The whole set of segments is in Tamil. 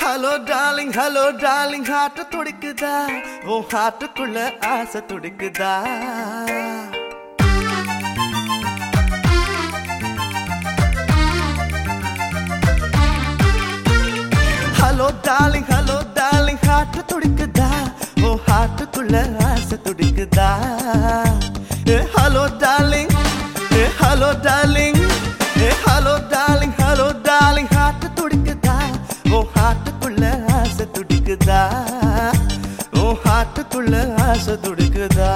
hello darling hello darling heart துடிக்குதா ஓ ஹார்ட்டுக்குள்ள ஆசை துடிக்குதா hello darling hello darling heart துடிக்குதா ஓ ஹார்ட்டுக்குள்ள ஆசை துடிக்குதா ஏ ஹலோ டார்லிங் ஏ ஹலோ டார்லிங் ஏ hello darling hello darling heart துடிக்குதா ஓ ஹார்ட்டுக்குள்ள ஆசை துடிக்குதா ஓ ஹார்ட்டுக்குள்ள ஆசை துடிக்குதா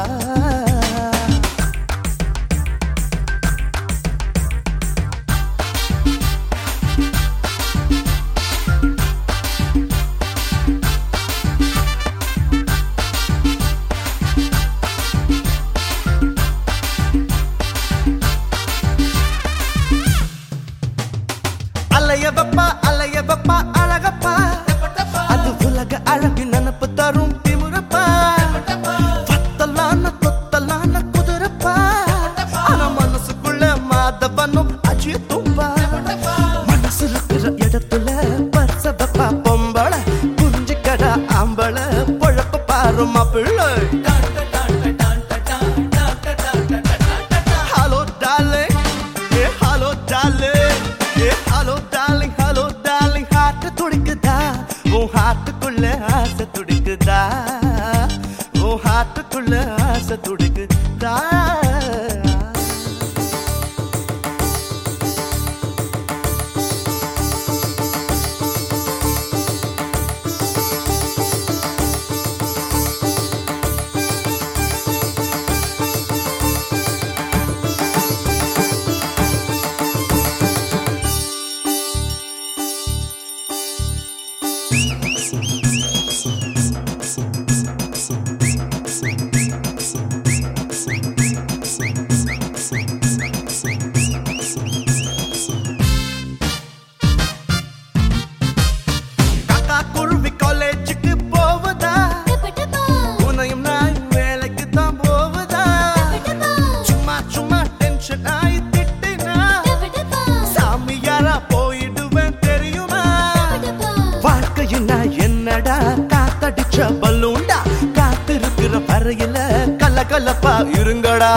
அலைய பப்பா அலைய பப்பா அழகப்பா அது உலக அழகு நினப்பு தரும் திமுறப்பா பத்தலான தொத்தலான குதிரப்பா ஆனா மனசுக்குள்ள மாதவனும் அஜித்தும்பா மனசு இருக்கிற இடத்துல பர்சவப்பா பொம்பள குஞ்சு கடா ஆம்பள பொழப்ப பாரு மாப்பிள்ளை ஹலோ டார்லிங் ஏ ஹலோ டார்லிங் ஏ hello darling hello darling heart துடிக்குதா உன் ஹார்ட்டுக்குள்ள ஆசை துடிக்குதா உன் ஹார்ட்டுக்குள்ள ஆசை துடிக்குதா காக்கா குருவி காலேஜுக்கு போவதா உனையும் நான் வேலைக்கு தான் போவதா சும்மா சும்மா டென்ஷன் ஆகி திட்டினா சாமியாரா போயிடுவேன் தெரியுமா வாழ்க்கையினா என்னடா காத்தடிச்ச பல்லூண்டா காத்திருக்கிற வரையில கலகலப்பா இருங்கடா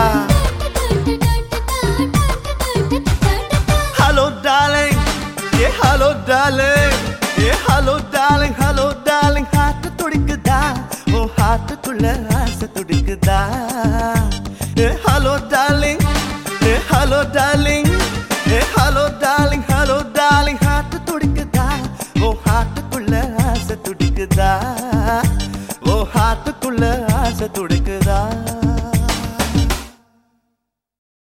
ஹலோ டார்லிங் ஏ ஹலோ டார்லிங் ஏ hello darling hello darling heart துடிக்குதா ஓ ஹார்ட்டுக்குள்ள ஆசை துடிக்குதா ஏ ஹலோ டார்லிங் ஏ ஹலோ டார்லிங் ஏ hello darling hello darling heart துடிக்குதா ஓ ஹார்ட்டுக்குள்ள ஆசை துடிக்குதா ஓ ஹார்ட்டுக்குள்ள ஆசை துடிக்குதா